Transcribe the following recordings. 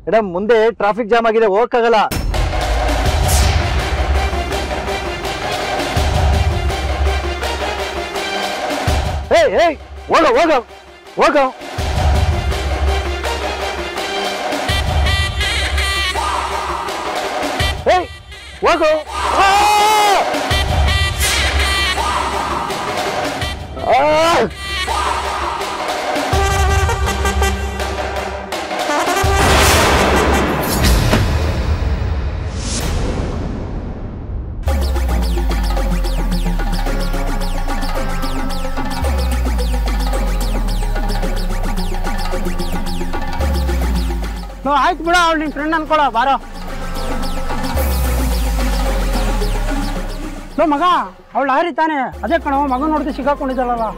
Madam ಮುಂದೆ traffic jam ಆಗಿದೆ ಹೋಗಕ್ಕಾಗಲ್ಲ ಏಯ್ ಏಯ್ ಹೋಗ ಹೋಗ ಹೋಗ ಏಯ್ ಹೋಗು ಆ! ಆ! ನೋ ಆಯ್ತು ಬಿಡ ಅವ್ಳು ನಿನ್ ಫ್ರೆಂಡ್ ಅನ್ಕೊಳ ಬಾರೋ ನೋ ಮಗ ಅವಳು ಹಾರಿ ತಾನೆ ಅದೇ ಕಣೋ ಮಗ ನೋಡ್ದೆ ಸಿಕ್ಕಾಕೊಂಡಿದ್ದಾಳಲ್ಲ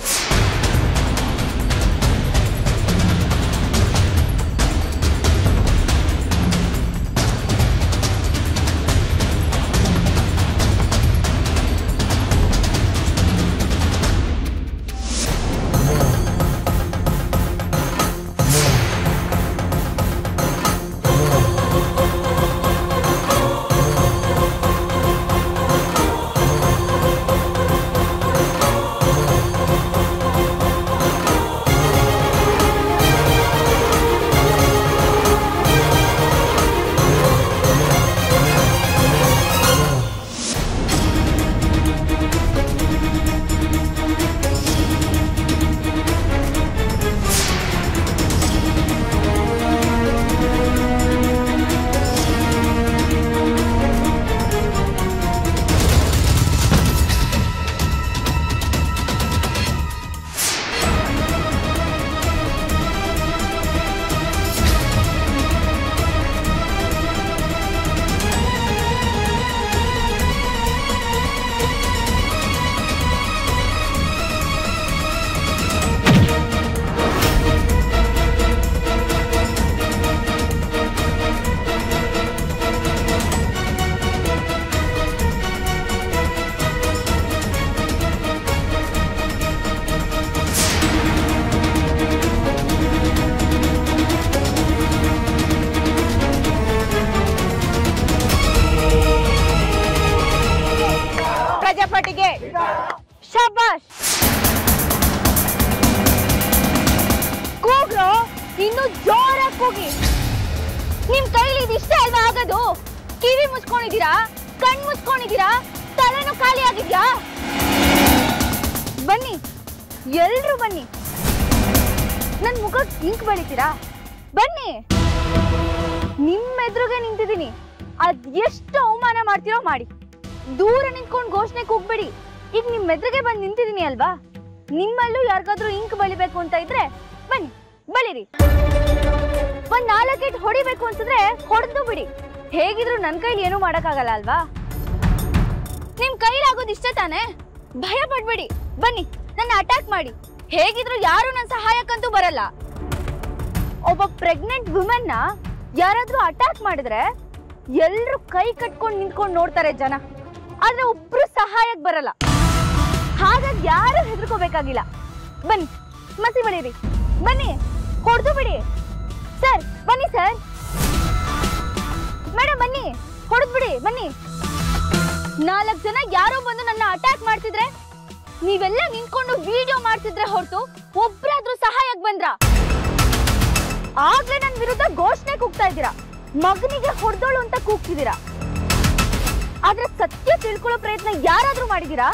ಪ್ರಜಾಪತಿಗೆ ಶಬಾಷ್ ಕೂಗ್ರು ಇನ್ನು ಜೋರಾಗಿ ಕೂಗಿ ನಿಮ್ ಕೈಲಿ ಇದಿಷ್ಟೇ ಅಲ್ವಾ ಆಗೋದು ಕಿವಿ ಮುಚ್ಕೊಂಡಿದ್ದೀರಾ ಕಣ್ ಮುಚ್ಕೊಂಡಿದ್ದೀರಾ ತಲೆನೂ ಖಾಲಿ ಆಗಿದ್ಯಾ ಬನ್ನಿ ಎಲ್ರು ಬನ್ನಿ ನನ್ ಮುಖ ಇಂಕ್ ಬೆಳಿತೀರಾ ಬನ್ನಿ ನಿಮ್ಮ ಎದುರುಗೆ ನಿಂತಿದ್ದೀನಿ ಅದ್ ಎಷ್ಟು ಅವಮಾನ ಮಾಡ್ತೀರೋ ಮಾಡಿ ದೂರ ನಿಂತ್ಕೊಂಡು ಘೋಷಣೆ ಕೂಗ್ಬೇಡಿ ಈಗ ನಿಮ್ ಎದುರಿಗೆ ಬಂದು ನಿಂತಿದ್ದೀನಿ ಅಲ್ವಾ ನಿಮ್ಮಲ್ಲೂ ಯಾರಿಗಾದ್ರೂ ಇಂಕ್ ಬಳಿಬೇಕು ಅಂತ ಇದ್ರೆ ಬನ್ನಿ ಬಳಿರಿ ಒಂದ್ ನಾಲ್ಕೇಟ್ ಹೊಡಿಬೇಕು ಅನ್ಸಿದ್ರೆ ಹೊಡೆದು ಬಿಡಿ ಹೇಗಿದ್ರು ನನ್ ಕೈಲಿ ಏನೂ ಮಾಡಕ್ಕಾಗಲ್ಲ ಅಲ್ವಾ ನಿಮ್ ಕೈಲಾಗೋದು ಇಷ್ಟ ತಾನೆ ಭಯ ಪಡ್ಬೇಡಿ ಬನ್ನಿ ನನ್ನ ಅಟ್ಯಾಕ್ ಮಾಡಿ ಹೇಗಿದ್ರು ಯಾರು ನನ್ನ ಸಹಾಯಕ್ಕಂತೂ ಬರಲ್ಲ ಒಬ್ಬ ಪ್ರೆಗ್ನೆಂಟ್ ವುಮೆನ್ ನ ಯಾರಾದ್ರೂ ಅಟ್ಯಾಕ್ ಮಾಡಿದ್ರೆ ಎಲ್ರು ಕೈ ಕಟ್ಕೊಂಡು ನಿಂತ್ಕೊಂಡು ನೋಡ್ತಾರೆ ಜನ ಆದ್ರೆ ಒಬ್ರು ಸಹಾಯಕ್ ಬರಲ್ಲ ಹಾಗಾಗಿ ಯಾರು ಹೆದರ್ಕೋಬೇಕಾಗಿಲ್ಲ ಬನ್ನಿ ಮಸಿ ಬಳಿರಿ ಬನ್ನಿ ಹೊಡೆದು ಬಿಡಿ ಸರ್ ಬನ್ನಿ ಸರ್ ಮೇಡಮ್ ಬನ್ನಿ ಹೊಡೆದ್ ಬಿಡಿ ಬನ್ನಿ ನಾಲ್ಕು ಜನ ಯಾರೋ ಬಂದು ನನ್ನ ಅಟ್ಯಾಕ್ ಮಾಡ್ತಿದ್ರೆ ನೀವೆಲ್ಲ ನಿಂತ್ಕೊಂಡು ವಿಡಿಯೋ ಮಾಡ್ತಿದ್ರೆ ಹೊರತು ಒಬ್ರಾದ್ರೂ ಸಹಾಯಕ್ ಬಂದ್ರ ಆಗ್ಲೇ ನನ್ ವಿರುದ್ಧ ಘೋಷಣೆ ಕೂಗ್ತಾ ಇದ್ದೀರಾ ಮಗನಿಗೆ ಹೊಡೆದೋಳು ಅಂತ ಕೂಗ್ತಿದ್ದೀರಾ ಆದ್ರೆ ಸತ್ಯ ತಿಳ್ಕೊಳ್ಳೋ ಪ್ರಯತ್ನ ಯಾರಾದ್ರೂ ಮಾಡಿದೀರಾ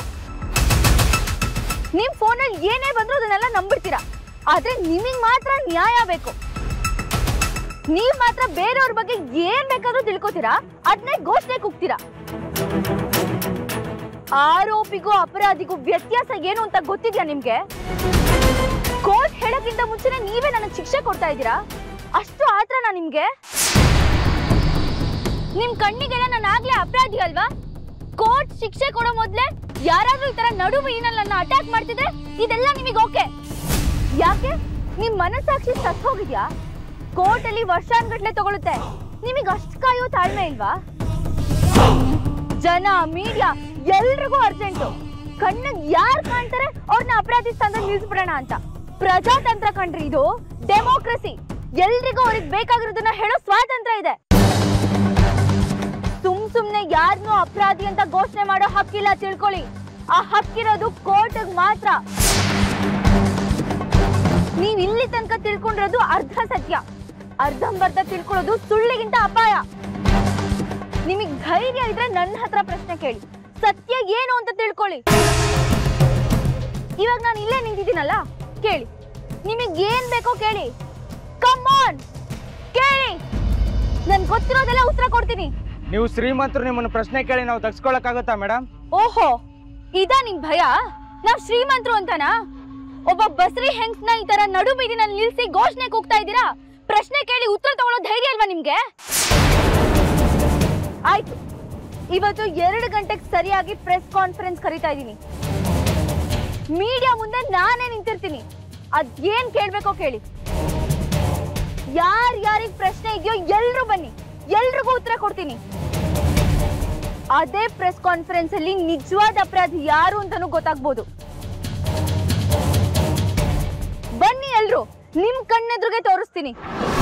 ನಿಮ್ ಫೋನಲ್ಲಿ ಏನೇ ಬಂದ್ರು ಅದನ್ನೆಲ್ಲ ನಂಬಿಡ್ತೀರಾ ಆದ್ರೆ ನಿಮಗ್ ಮಾತ್ರ ನ್ಯಾಯ ಬೇಕು ನೀವ್ ಮಾತ್ರ ಬೇರೆಯವ್ರ ಬಗ್ಗೆ ಏನ್ ಬೇಕಾದ್ರೂ ತಿಳ್ಕೊತೀರಾ ಅದನ್ನೇ ಘೋಷಣೆ ಕೂಗ್ತೀರಾ ಆರೋಪಿಗೂ ಅಪರಾಧಿಗೂ ವ್ಯತ್ಯಾಸ ಏನು ಅಂತ ಗೊತ್ತಿದ್ಯಾ ನಿಮ್ಗೆ ಕೋರ್ಟ್ ಹೇಳಕ್ಕಿಂತ ಮುಂಚೆನೆ ನೀವೇ ನನಗೆ ಶಿಕ್ಷೆ ಕೊಡ್ತಾ ಇದ್ದೀರಾ ಅಷ್ಟು ಆತ್ರನಾ ನಿಮ್ಗೆ ನಿಮ್ ಕಣ್ಣಿಗೆಲ್ಲ ನಾನು ಆಗ್ಲೇ ಅಪರಾಧಿ ಅಲ್ವಾ ಕೋರ್ಟ್ ಶಿಕ್ಷೆ ಕೊಡೋ ಮೊದ್ಲೇ ಯಾರಾದ್ರೂ ಈ ತರ ನಡು ಬೀನಲ್ಲಿ ನನ್ನ ಅಟ್ಯಾಕ್ ಮಾಡ್ತಿದ್ರೆ ಇದೆಲ್ಲ ನಿಮಗೆ ಓಕೆ ಯಾಕೆ ನಿಮ್ ಮನಸ್ಸಾಕ್ಷಿ ಸತ್ ಹೋಗಿದ್ಯಾ ಕೋರ್ಟ್ ಅಲ್ಲಿ ವರ್ಷಾನ್ಗಟ್ಲೆ ತಗೊಳುತ್ತೆ ನಿಮಗೆ ಅಷ್ಟು ಕಾಯೋ ತಾಳ್ಮೆ ಇಲ್ವಾ ಜನ ಮೀಡಿಯಾ ಎಲ್ರಿಗೂ ಅರ್ಜೆಂಟು ಕಣ್ಣಿಗೆ ಯಾರು ಕಾಣ್ತಾರೆ ಅವ್ರನ್ನ ಅಪರಾಧಿ ಸ್ಥಾನದಲ್ಲಿ ನಿಲ್ಸ್ಬಿಡೋಣ ಅಂತ ಪ್ರಜಾತಂತ್ರ ಕಂಡ್ರಿ ಇದು ಡೆಮೋಕ್ರಸಿ ಎಲ್ರಿಗೂ ಅವ್ರಿಗೆ ಬೇಕಾಗಿರೋದನ್ನ ಹೇಳೋ ಸ್ವಾತಂತ್ರ್ಯ ಇದೆ ಸುಮ್ ಸುಮ್ನೆ ಯಾರನ್ನೂ ಅಪರಾಧಿ ಅಂತ ಘೋಷಣೆ ಮಾಡೋ ಹಕ್ಕಿಲ್ಲ ತಿಳ್ಕೊಳ್ಳಿ ಆ ಹಕ್ಕಿರೋದು ಕೋರ್ಟ್ಗ್ ಮಾತ್ರ ನೀವ್ ಇಲ್ಲಿ ತನಕ ತಿಳ್ಕೊಂಡಿರೋದು ಅರ್ಧ ಸತ್ಯ ಅರ್ಧಂಬರ್ಧ ತಿಳ್ಕೊಳ್ಳೋದು ಸುಳ್ಳಿಗಿಂತ ಅಪಾಯ ನಿಮಗ್ ಧೈರ್ಯ ಇದ್ರೆ ನನ್ನ ಹತ್ರ ಪ್ರಶ್ನೆ ಕೇಳಿ ಸತ್ಯ ಏನು ಅಂತ ತಿಳ್ಕೊಳ್ಳಿ ಇವಾಗ ನಾನು ಇಲ್ಲೇ ನಿಂತಿದ್ದೀನಲ್ಲ ಕೇಳಿ ನಿಮಗ್ ಏನ್ ಬೇಕೋ ಕೇಳಿ ಕಮ್ ಆನ್ ಕೇಳಿ ನನ್ ಗೊತ್ತಿರೋದೆಲ್ಲ ಉತ್ತರ ಕೊಡ್ತೀನಿ ನೀವು ಶ್ರೀಮಂತರು ನಿಮ್ಮನ್ನ ಪ್ರಶ್ನೆ ಕೇಳಿ ನಾವು ತಗ್ಸ್ಕೊಳಕ್ಕಾಗುತ್ತಾ ಮೇಡಮ್ ಓಹೋ ಇದಾ ನಿಮ್ ಭಯ ನಾವ್ ಶ್ರೀಮಂತರು ಅಂತನಾ ಒಬ್ಬ ಬಸ್ರಿ ಹೆಂಗ್ಸ್ನ ಈ ತರ ನಡು ಬೀದಿನಲ್ಲಿ ನಿಲ್ಸಿ ಘೋಷಣೆ ಕೂಗ್ತಾ ಇದ್ದೀರಾ ಪ್ರಶ್ನೆ ಕೇಳಿ ಉತ್ತರ ತಗೊಳ್ಳೋ ಧೈರ್ಯ ಅಲ್ವಾ ನಿಮ್ಗೆ ಆಯ್ತು ಇವತ್ತು ಎರಡು ಗಂಟೆಗೆ ಸರಿಯಾಗಿ ಪ್ರೆಸ್ ಕಾನ್ಫರೆನ್ಸ್ ಕರಿತಾ ಇದ್ದೀನಿ ಮೀಡಿಯಾ ಮುಂದೆ ನಾನೇ ನಿಂತಿರ್ತೀನಿ ಅದೇನ್ ಕೇಳ್ಬೇಕೋ ಕೇಳಿ ಯಾರ್ ಯಾರಿಗ್ ಪ್ರಶ್ನೆ ಇದೆಯೋ ಎಲ್ರು ಬನ್ನಿ ಎಲ್ರಿಗೂ ಉತ್ತರ ಕೊಡ್ತೀನಿ ಅದೇ ಪ್ರೆಸ್ ಕಾನ್ಫರೆನ್ಸ್ ಅಲ್ಲಿ ನಿಜವಾದ ಅಪರಾಧಿ ಯಾರು ಅಂತಾನೂ ಗೊತ್ತಾಗ್ಬೋದು ಬನ್ನಿ ಎಲ್ರು ನಿಮ್ ಕಣ್ಣೆದ್ರಿಗೆ ತೋರಿಸ್ತೀನಿ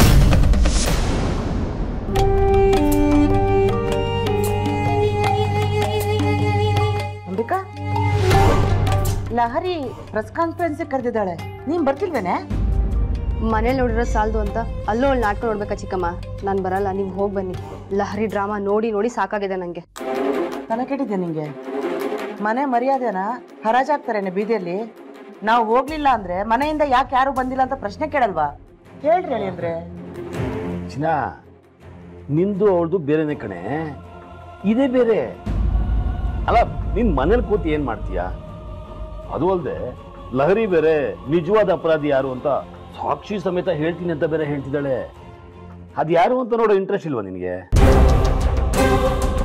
ಅಂಬಿಕಾ ಲಹರಿ ಪ್ರೆಸ್ ಕಾನ್ಫರೆನ್ಸ್ ಕರೆದಿದ್ದಾಳೆ ನೀನ್ ಬರ್ತಿಲ್ವೇನೆ ಮನೇಲಿ ನೋಡಿರೋ ಸಾಲದು ಅಂತ ಅಲ್ಲೂ ಅವಳು ನಾಟಕ ನೋಡ್ಬೇಕಾ ಚಿಕ್ಕಮ್ಮ ನಾನು ಬರಲ್ಲ ನೀವು ಹೋಗಿ ಬನ್ನಿ ಲಹರಿ ಡ್ರಾಮಾ ನೋಡಿ ನೋಡಿ ಸಾಕಾಗಿದೆ ನನಗೆ ತಲೆ ಕೆಟ್ಟಿದ್ದೆ ನಿಂಗೆ ಮನೆ ಮರ್ಯಾದೆನ ಹರಾಜಾಗ್ತಾರೇನೆ ಬೀದಿಯಲ್ಲಿ ನಾವು ಹೋಗ್ಲಿಲ್ಲ ಅಂದ್ರೆ ಮನೆಯಿಂದ ಯಾಕೆ ಯಾರು ಬಂದಿಲ್ಲ ಅಂತ ಪ್ರಶ್ನೆ ಕೇಳಲ್ವಾ ಹೇಳ್ರಿ ಹೇಳಿ ಅಂದ್ರೆ ಚಿನ್ನ ನಿಂದು ಅವಳದು ಬೇರೆನೆ ಕಣೆ ಇದೇ ಬೇರೆ ಅಲ್ಲ ನಿನ್ ಮನೇಲಿ ಕೂತು ಏನ್ ಮಾಡ್ತೀಯ ಅದು ಅಲ್ಲದೆ ಲಹರಿ ಬೇರೆ ನಿಜವಾದ ಅಪರಾಧಿ ಯಾರು ಅಂತ ಸಾಕ್ಷಿ ಸಮೇತ ಹೇಳ್ತೀನಿ ಅಂತ ಬೇರೆ ಹೇಳ್ತಿದ್ದಾಳೆ ಅದು ಯಾರು ಅಂತ ನೋಡೋ ಇಂಟ್ರೆಸ್ಟ್ ಇಲ್ವಾ ನಿನಗೆ